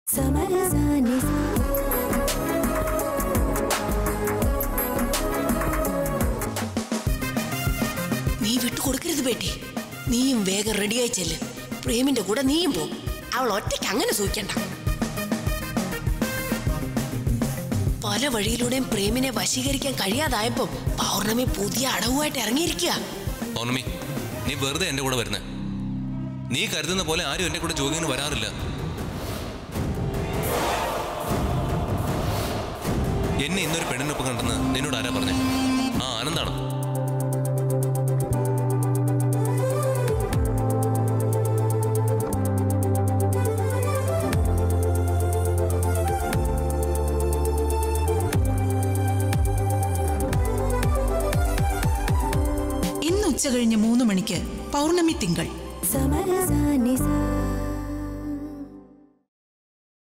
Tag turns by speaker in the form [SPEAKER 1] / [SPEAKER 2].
[SPEAKER 1] സമരസാനി
[SPEAKER 2] നീ വിട്ടുകൊടുക്കരുത് ബേട്ടി നീയും വേഗം റെഡിയായി ചെല്ല് പ്രേമിന്റെ കൂടെ നീയും പോ അവൾ ഒറ്റയ്ക്ക് അങ്ങനെ സൂക്ഷിക്കണ്ട പല വഴിയിലൂടെയും പ്രേമിനെ വശീകരിക്കാൻ കഴിയാതായപ്പോ പൗർണമി പുതിയ അടവുമായിട്ട് ഇറങ്ങിയിരിക്കുക
[SPEAKER 3] പൗർണമി നീ വെറുതെ എൻ്റെ കൂടെ വരുന്നേ നീ കരുതുന്ന പോലെ ആരും എൻ്റെ കൂടെ ജോഗിങ്ങിന് വരാറില്ല എന്നെ ഇന്നൊരു പെണ്ണിനൊപ്പം കണ്ടെന്ന് നിന്നോട് ആരാ പറഞ്ഞേ ആ ആനന്ദാണ്
[SPEAKER 4] ഇന്ന് ഉച്ച കഴിഞ്ഞ് മൂന്ന് മണിക്ക് പൗർണമി തിങ്കൾ
[SPEAKER 1] സമരസാനി